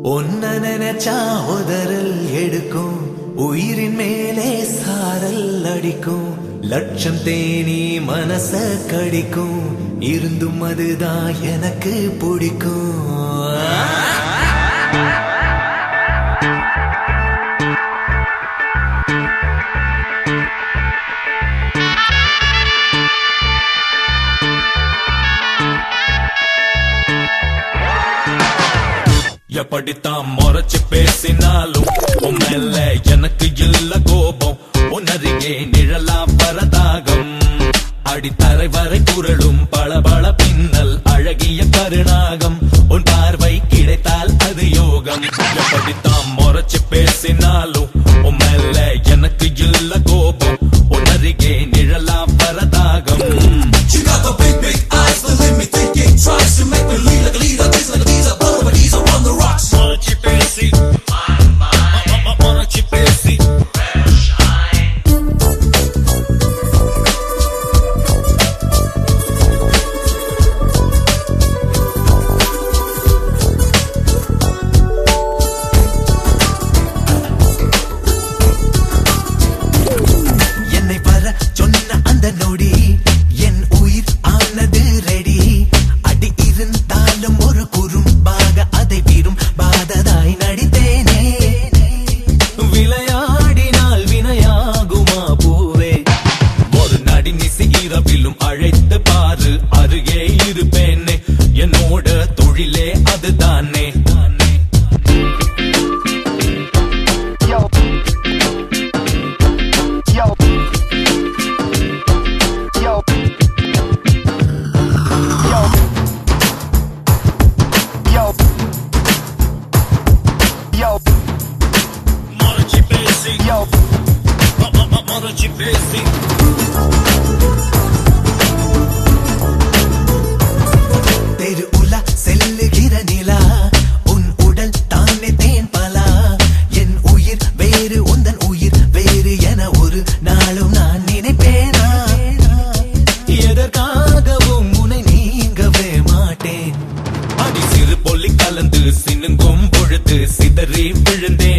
ஒன்ன நினைச்சா உதறல் எடுக்கும் உயிரின் மேலே சாரல் அடிக்கும் லட்சம் தேனி மனச கடிக்கும் இருந்தும் அதுதான் எனக்கு பிடிக்கும் எப்படித்தான் முறைச்சு பேசினாலும் உன் மேல எனக்கு இல்ல கோபம் உன்னருகே நிழலா வரதாகம் அடித்தரை வரை குரலும் பளபள பின்னல் அழகிய கருணாகம் உன் பார்வை கிடைத்தால் அது யோகம் எப்படித்தான் முறைச்சு பேசினாலும் உன் மேல எனக்கு இல்ல கோபம் உன்னருகே நிழலா வரதாகம் She got the big, big eyes, the limit thinking. Tries to make me lead like a leader. This like a teaser, but these are on the rocks. முறைச்சு பேசி முறைச்சு பேசி என்னை வர சொன்ன அந்த நொடி என் உயிர் ஆனது ரெடி அடி இருந்தாலும் ஒரு குறும்பாக அதை விரும் பாததாய் நடித்தேனே விளையாடினால் வினையாகுமா பூவே ஒரு நடினிசி இரவிலும் அழைத்து பாரு அருகே இருப்பேனே என்னோட தொழிலே அதுதானே Yo. Yo. Yo. Yo. Yo. Yo. முறைச்சு பேசி Yo. முறைச்சு பேசி தெரு உலா செல்லுகிற நிலா உன் உடல் தானே தேன் பலா என் உயிர் வேறு உந்தன் உயிர் வேறு என ஒரு நாளும் நான் நினைப்பேனா எதற்காகவும் உன்னை நீங்கவே மாட்டேன் அடி சிறு பொல்லி கலந்து சினுங்கும் பொழுது சிதறி விழுந்தே